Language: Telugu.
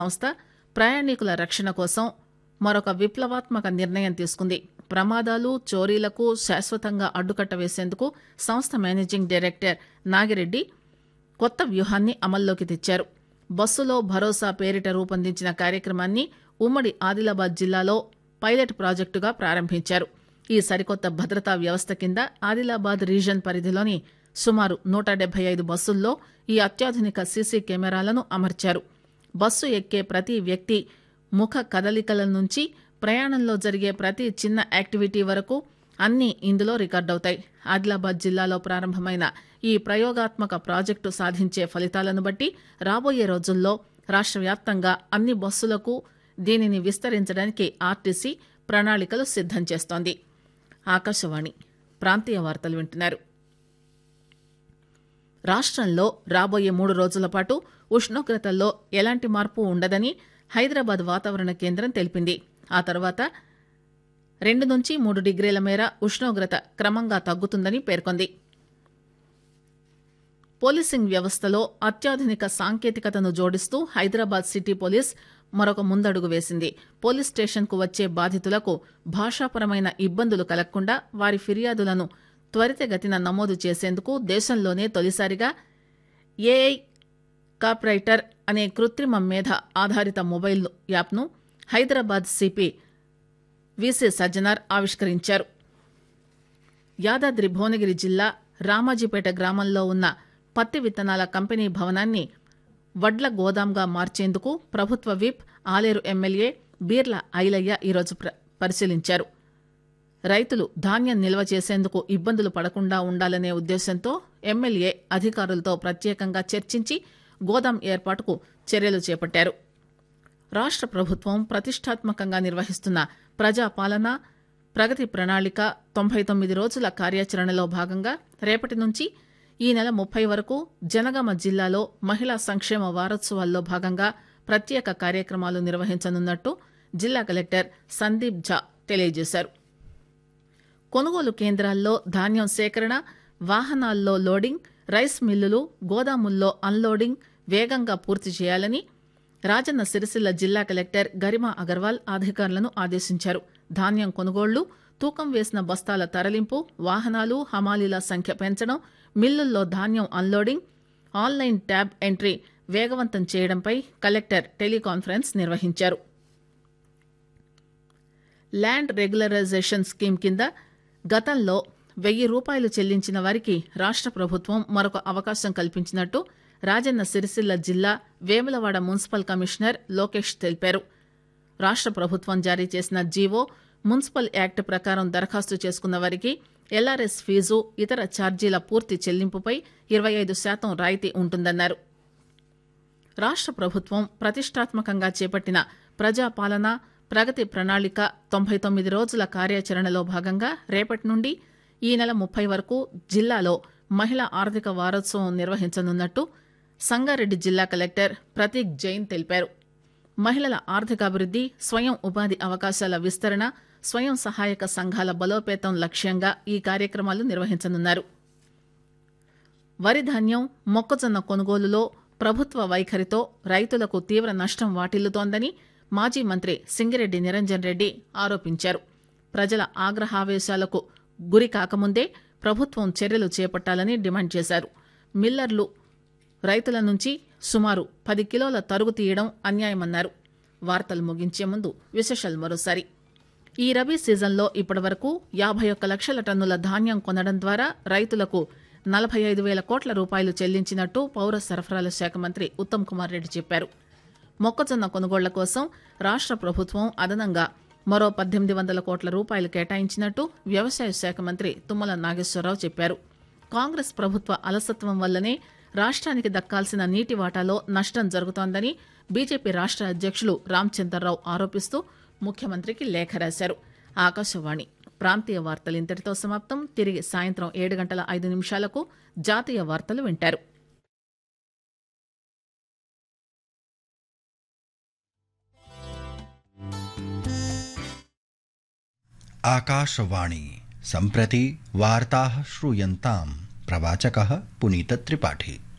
సంస్థ ప్రయాణికుల రక్షణ కోసం మరొక విప్లవాత్మక నిర్ణయం తీసుకుంది ప్రమాదాలు చోరీలకు శాశ్వతంగా అడ్డుకట్ట వేసేందుకు సంస్థ మేనేజింగ్ డైరెక్టర్ నాగిరెడ్డి కొత్త వ్యూహాన్ని అమల్లోకి తెచ్చారు బస్సులో భరోసా పేరిట రూపొందించిన కార్యక్రమాన్ని ఉమ్మడి ఆదిలాబాద్ జిల్లాలో పైలట్ ప్రాజెక్టుగా ప్రారంభించారు ఈ సరికొత్త భద్రతా వ్యవస్థ కింద ఆదిలాబాద్ రీజన్ పరిధిలోని సుమారు నూట డెబ్బై ఐదు బస్సుల్లో ఈ అత్యాధునిక సీసీ కెమెరాలను అమర్చారు బస్సు ఎక్కే ప్రతి వ్యక్తి ముఖ కదలికల నుంచి ప్రయాణంలో జరిగే ప్రతి చిన్న యాక్టివిటీ వరకు అన్నీ ఇందులో రికార్డవుతాయి ఆదిలాబాద్ జిల్లాలో ప్రారంభమైన ఈ ప్రయోగాత్మక ప్రాజెక్టు సాధించే ఫలితాలను బట్టి రాబోయే రోజుల్లో రాష్ట్ర వ్యాప్తంగా అన్ని బస్సులకు దీనిని విస్తరించడానికి ఆర్టీసీ ప్రణాళికలు సిద్దం చేస్తోంది ఆకాశవాణి ప్రాంతీయ వార్తలు వింటున్నారు రాష్ట్రంలో రాబోయే మూడు రోజుల పాటు ఉష్ణోగ్రతల్లో ఎలాంటి మార్పు ఉండదని హైదరాబాద్ వాతావరణ కేంద్రం తెలిపింది ఆ తర్వాత రెండు నుంచి మూడు డిగ్రీల మేర ఉష్ణోగ్రత క్రమంగా తగ్గుతుందని పేర్కొంది పోలీసింగ్ వ్యవస్థలో అత్యాధునిక సాంకేతికతను జోడిస్తూ హైదరాబాద్ సిటీ పోలీస్ మరొక ముందడుగు వేసింది పోలీస్ స్టేషన్కు వచ్చే బాధితులకు భాషాపరమైన ఇబ్బందులు కలగకుండా వారి ఫిర్యాదులను త్వరితగతిన నమోదు చేసేందుకు దేశంలోనే తొలిసారిగా ఏఐ కాప్రైటర్ అనే కృత్రిమ మేధ ఆధారిత మొబైల్ యాప్ను హైదరాబాద్ సిపి విసి సజ్జనార్ ఆవిష్కరించారు యాదాద్రి భువనగిరి జిల్లా రామాజీపేట గ్రామంలో ఉన్న పత్తి విత్తనాల కంపెనీ భవనాన్ని వడ్ల గోదాంగా మార్చేందుకు ప్రభుత్వ విప్ ఆలేరు ఎమ్మెల్యే బీర్ల ఐలయ్య ఈరోజు ప్ర- పరిశీలించారు రైతులు ధాన్యం నిల్వ చేసేందుకు ఇబ్బందులు పడకుండా ఉండాలనే ఉద్దేశంతో ఎమ్మెల్యే అధికారులతో ప్రత్యేకంగా చర్చించి గోదాం ఏర్పాటుకు చర్యలు చేపట్టారు రాష్ట్ర ప్రభుత్వం ప్రతిష్టాత్మకంగా నిర్వహిస్తున్న ప్రజాపాలన ప్రగతి ప్రణాళిక తొంభై తొమ్మిది రోజుల కార్యాచరణలో భాగంగా రేపటి నుంచి ఈ నెల ముప్పై వరకు జనగామ జిల్లాలో మహిళా సంక్షేమ వారోత్సవాల్లో భాగంగా ప్రత్యేక కార్యక్రమాలు నిర్వహించనున్నట్టు జిల్లా కలెక్టర్ సందీప్ ఝా తెలియజేశారు కొనుగోలు కేంద్రాల్లో ధాన్యం సేకరణ వాహనాల్లో లోడింగ్ రైస్ మిల్లులు గోదాముల్లో అన్లోడింగ్ వేగంగా పూర్తి చేయాలని రాజన్న సిరిసిల్ల జిల్లా కలెక్టర్ గరిమా అగర్వాల్ అధికారులను ఆదేశించారు ధాన్యం కొనుగోళ్లు తూకం వేసిన బస్తాల తరలింపు వాహనాలు హమాలీల సంఖ్య పెంచడం మిల్లుల్లో ధాన్యం అన్లోడింగ్ ఆన్లైన్ ట్యాబ్ ఎంట్రీ వేగవంతం చేయడంపై కలెక్టర్ టెలికాన్ఫరెన్స్ నిర్వహించారు ల్యాండ్ రెగ్యులరైజేషన్ స్కీమ్ కింద గతంలో వెయ్యి రూపాయలు చెల్లించిన వారికి రాష్ట్ర ప్రభుత్వం మరొక అవకాశం కల్పించినట్టు రాజన్న సిరిసిల్ల జిల్లా వేములవాడ మున్సిపల్ కమిషనర్ లోకేష్ తెలిపారు రాష్ట్ర ప్రభుత్వం జారీ చేసిన జీవో మున్సిపల్ యాక్ట్ ప్రకారం దరఖాస్తు చేసుకున్న వారికి ఎల్ఆర్ఎస్ ఫీజు ఇతర ఛార్జీల పూర్తి చెల్లింపుపై ఇరవై ఐదు శాతం రాయితీ ఉంటుందన్నారు రాష్ట్ర ప్రభుత్వం ప్రతిష్టాత్మకంగా చేపట్టిన ప్రజాపాలన ప్రగతి ప్రణాళిక తొంభై తొమ్మిది రోజుల కార్యాచరణలో భాగంగా రేపటి నుండి ఈ నెల ముప్పై వరకు జిల్లాలో మహిళా ఆర్థిక వారోత్సవం నిర్వహించనున్నట్టు సంగారెడ్డి జిల్లా కలెక్టర్ ప్రతీక్ జైన్ తెలిపారు మహిళల ఆర్థికాభివృద్ది స్వయం ఉపాధి అవకాశాల విస్తరణ స్వయం సహాయక సంఘాల బలోపేతం లక్ష్యంగా ఈ కార్యక్రమాలు నిర్వహించనున్నారు వరి ధాన్యం మొక్కజొన్న కొనుగోలులో ప్రభుత్వ వైఖరితో రైతులకు తీవ్ర నష్టం వాటిల్లుతోందని మాజీ మంత్రి సింగిరెడ్డి నిరంజన్ రెడ్డి ఆరోపించారు ప్రజల ఆగ్రహావేశాలకు గురి కాకముందే ప్రభుత్వం చర్యలు చేపట్టాలని డిమాండ్ చేశారు మిల్లర్లు రైతుల నుంచి సుమారు పది కిలోల తరుగు తీయడం అన్యాయమన్నారు వార్తలు ముగించే ముందు విశేషాలు మరోసారి ఈ రబీ సీజన్లో ఇప్పటివరకు యాభై ఒక్క లక్షల టన్నుల ధాన్యం కొనడం ద్వారా రైతులకు నలభై ఐదు వేల కోట్ల రూపాయలు చెల్లించినట్టు పౌర సరఫరాల శాఖ మంత్రి ఉత్తమ్ కుమార్ రెడ్డి చెప్పారు మొక్కజొన్న కొనుగోళ్ల కోసం రాష్ట్ర ప్రభుత్వం అదనంగా మరో పద్దెనిమిది వందల కోట్ల రూపాయలు కేటాయించినట్టు వ్యవసాయ శాఖ మంత్రి తుమ్మల నాగేశ్వరరావు చెప్పారు కాంగ్రెస్ ప్రభుత్వ అలసత్వం వల్లనే రాష్ట్రానికి దక్కాల్సిన నీటి వాటాలో నష్టం జరుగుతోందని బీజేపీ రాష్ట్ర అధ్యక్షులు రామచంద్రరావు ఆరోపిస్తూ ముఖ్యమంత్రికి లేఖ రాశారు ఆకాశవాణి ప్రాంతీయ వార్తలు ఇంతటితో సమాప్తం తిరిగి సాయంత్రం ఏడు గంటల ఐదు నిమిషాలకు జాతీయ వార్తలు వింటారు आकाशवाणी सम्प्रति वार्ताः श्रूयन्ताम् प्रवाचकः पुनीतत्रिपाठी